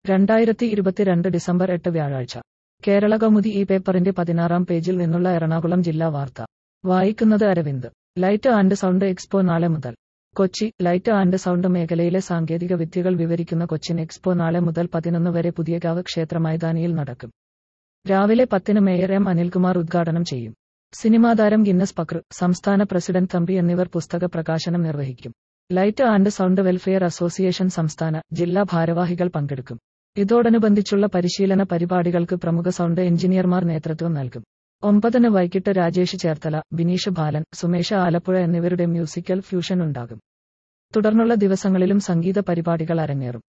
രണ്ടായിരത്തി ഇരുപത്തിരണ്ട് ഡിസംബർ എട്ട് വ്യാഴാഴ്ച കേരള കൗമുദി ഈ പേപ്പറിന്റെ പതിനാറാം പേജിൽ നിന്നുള്ള എറണാകുളം ജില്ലാ വാർത്ത വായിക്കുന്നത് Aravind light and sound expo നാളെ മുതൽ കൊച്ചി ലൈറ്റ് ആൻഡ് സൗണ്ട് മേഖലയിലെ സാങ്കേതിക വിദ്യകൾ വിവരിക്കുന്ന കൊച്ചിൻ എക്സ്പോ നാളെ മുതൽ പതിനൊന്ന് വരെ പുതിയകാവ് ക്ഷേത്ര മൈതാനിയിൽ നടക്കും രാവിലെ പത്തിന് മേയർ എം അനിൽകുമാർ ഉദ്ഘാടനം ചെയ്യും സിനിമാതാരം ഗിന്നസ് പക്ർ സംസ്ഥാന പ്രസിഡന്റ് തമ്പി എന്നിവർ പുസ്തക പ്രകാശനം നിർവഹിക്കും light and sound welfare association സംസ്ഥാന ജില്ലാ ഭാരവാഹികൾ പങ്കെടുക്കും ഇതോടനുബന്ധിച്ചുള്ള പരിശീലന പരിപാടികൾക്ക് പ്രമുഖ സൗണ്ട് എഞ്ചിനീയർമാർ നേതൃത്വം നൽകും ഒമ്പതിന് വൈകിട്ട് രാജേഷ് ചേർത്തല ബിനീഷ് ബാലൻ സുമേഷ ആലപ്പുഴ എന്നിവരുടെ മ്യൂസിക്കൽ ഫ്യൂഷൻ ഉണ്ടാകും തുടർന്നുള്ള ദിവസങ്ങളിലും സംഗീത പരിപാടികൾ അരങ്ങേറും